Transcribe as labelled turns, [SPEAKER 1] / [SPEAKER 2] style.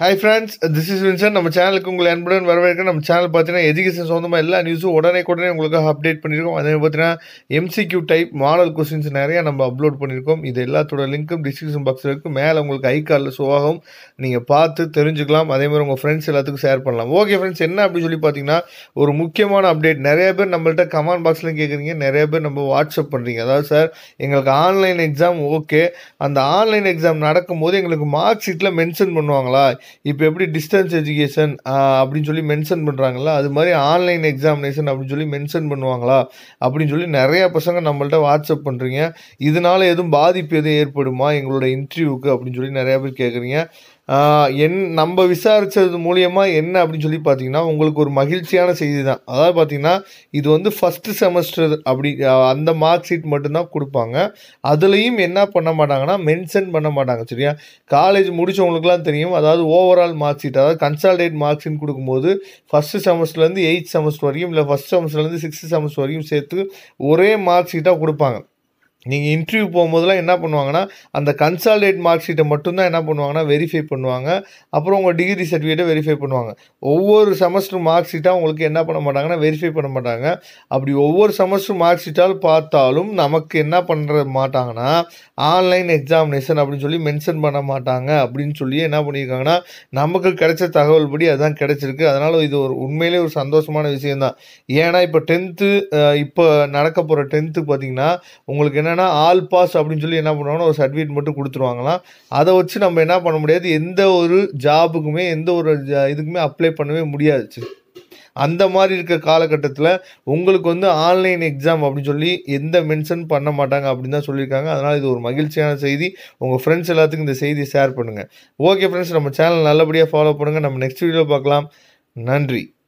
[SPEAKER 1] Hi friends this is Vinson நம்ம சேனலுக்கு உங்களை அன்புடன் வரவேற்க நம்ம சேனல் பார்த்தீங்கன்னா எஜுகேஷன் சொந்தமாக எல்லா நியூஸும் உடனே உடனே உங்களுக்கு அப்டேட் பண்ணியிருக்கோம் அதே மாதிரி பார்த்தீங்கன்னா எம்சிக்யூ டைப் மாடல் கொஸ்டின்ஸ் நிறைய நம்ம அப்லோட் பண்ணியிருக்கோம் இது எல்லாத்தோட லிங்க்கும் டிஸ்கிரிப்ஷன் பாக்ஸில் இருக்குது மேலே உங்களுக்கு ஐ கார்டில் ஷோ ஆகும் நீங்கள் பார்த்து தெரிஞ்சுக்கலாம் அதே மாதிரி உங்கள் ஃப்ரெண்ட்ஸ் எல்லாத்துக்கும் ஷேர் பண்ணலாம் ஓகே ஃப்ரெண்ட்ஸ் என்ன அப்படின்னு சொல்லி பார்த்தீங்கன்னா ஒரு முக்கியமான அப்டேட் நிறைய பேர் நம்மள்ட்ட கமெண்ட் பாக்ஸில் கேட்குறீங்க நிறைய பேர் நம்ம வாட்ஸ்அப் பண்ணுறீங்க அதாவது சார் எங்களுக்கு ஆன்லைன் எக்ஸாம் ஓகே அந்த ஆன்லைன் எக்ஸாம் நடக்கும்போது எங்களுக்கு மார்க் ஷீட்டில் மென்ஷன் பண்ணுவாங்களா இப்போ எப்படி டிஸ்டன்ஸ் எஜுகேஷன் அப்படின்னு சொல்லி மென்ஷன் பண்ணுறாங்களா அது மாதிரி ஆன்லைன் எக்ஸாமினேஷன் அப்படின்னு சொல்லி மென்ஷன் பண்ணுவாங்களா அப்படின்னு சொல்லி நிறைய பசங்க நம்மள்ட்ட வாட்ஸ்அப் பண்ணுறீங்க இதனால எதுவும் பாதிப்பு எதுவும் ஏற்படுமா எங்களோட இன்டர்வியூக்கு அப்படின்னு சொல்லி நிறைய பேர் கேட்குறீங்க என் நம்ம விசாரித்தது மூலியமாக என்ன அப்படின்னு சொல்லி பார்த்தீங்கன்னா உங்களுக்கு ஒரு மகிழ்ச்சியான செய்தி தான் அதாவது பார்த்தீங்கன்னா இது வந்து ஃபஸ்ட்டு செமஸ்டர் அப்படி ஆஹ் அந்த மார்க் ஷீட் மட்டும்தான் கொடுப்பாங்க அதுலேயும் என்ன பண்ண மாட்டாங்கன்னா மென்ஷன் பண்ண மாட்டாங்க சரியா காலேஜ் முடிச்சவங்களுக்குலாம் தெரியும் அதாவது ஓவரால் மார்க் ஷீட் அதாவது கன்சால்டேட் மார்க் ஷீட் கொடுக்கும்போது ஃபஸ்ட்டு செமஸ்டர்லேருந்து எயித் செமஸ்டர் வரைக்கும் இல்லை ஃபஸ்ட் செமஸ்டர்லேருந்து சிக்ஸ்த் செமஸ்டர் வரைக்கும் சேர்த்து ஒரே மார்க் ஷீட்டாக கொடுப்பாங்க நீங்கள் இன்டர்வியூ போகும்போதெல்லாம் என்ன பண்ணுவாங்கன்னா அந்த கன்சால்டேட் மார்க் ஷீட்டை மட்டும்தான் என்ன பண்ணுவாங்கன்னா வெரிஃபை பண்ணுவாங்க அப்புறம் உங்கள் டிகிரி சர்டிஃபிகேட்டை வெரிஃபை பண்ணுவாங்க ஒவ்வொரு செமஸ்டர் மார்க் ஷீட்டாக உங்களுக்கு என்ன பண்ண மாட்டாங்கன்னா வெரிஃபை பண்ண மாட்டாங்க அப்படி ஒவ்வொரு செமஸ்டர் மார்க் ஷீட்டால் பார்த்தாலும் நமக்கு என்ன பண்ணுற மாட்டாங்கன்னா ஆன்லைன் எக்ஸாமினேஷன் அப்படின்னு சொல்லி மென்ஷன் பண்ண மாட்டாங்க அப்படின்னு சொல்லி என்ன பண்ணியிருக்காங்கன்னா நமக்கு கிடைச்ச தகவல் படி அதுதான் கிடைச்சிருக்கு அதனால் இது ஒரு உண்மையிலே ஒரு சந்தோஷமான விஷயம்தான் ஏன்னா இப்போ டென்த்து இப்போ நடக்க போகிற டென்த்து பார்த்தீங்கன்னா உங்களுக்கு என்னென்னா ஆல் பாஸ் அப்படின்னு சொல்லி என்ன பண்ணுவாங்கன்னா ஒரு சர்டிஃபிகேட் மட்டும் கொடுத்துருவாங்களாம் அதை வச்சு நம்ம என்ன பண்ண முடியாது எந்த ஒரு ஜாபுக்குமே எந்த ஒரு ஜ- இதுக்குமே அப்ளை பண்ணவே முடியாது சரி. அந்த மாதிரி இருக்க காலகட்டத்தில் உங்களுக்கு வந்து ஆன்லைன் எக்ஸாம் அப்படின்னு சொல்லி எந்த மென்ஷன் பண்ண மாட்டாங்க அப்படின்னு தான் சொல்லியிருக்காங்க அதனால் இது ஒரு மகிழ்ச்சியான செய்தி உங்கள் ஃப்ரெண்ட்ஸ் எல்லாத்துக்கும் இந்த செய்தியை ஷேர் பண்ணுங்கள் ஓகே ஃப்ரெண்ட்ஸ் நம்ம சேனல் நல்லபடியாக ஃபாலோ பண்ணுங்கள் நம்ம நெக்ஸ்ட் வீடியோ பார்க்கலாம் நன்றி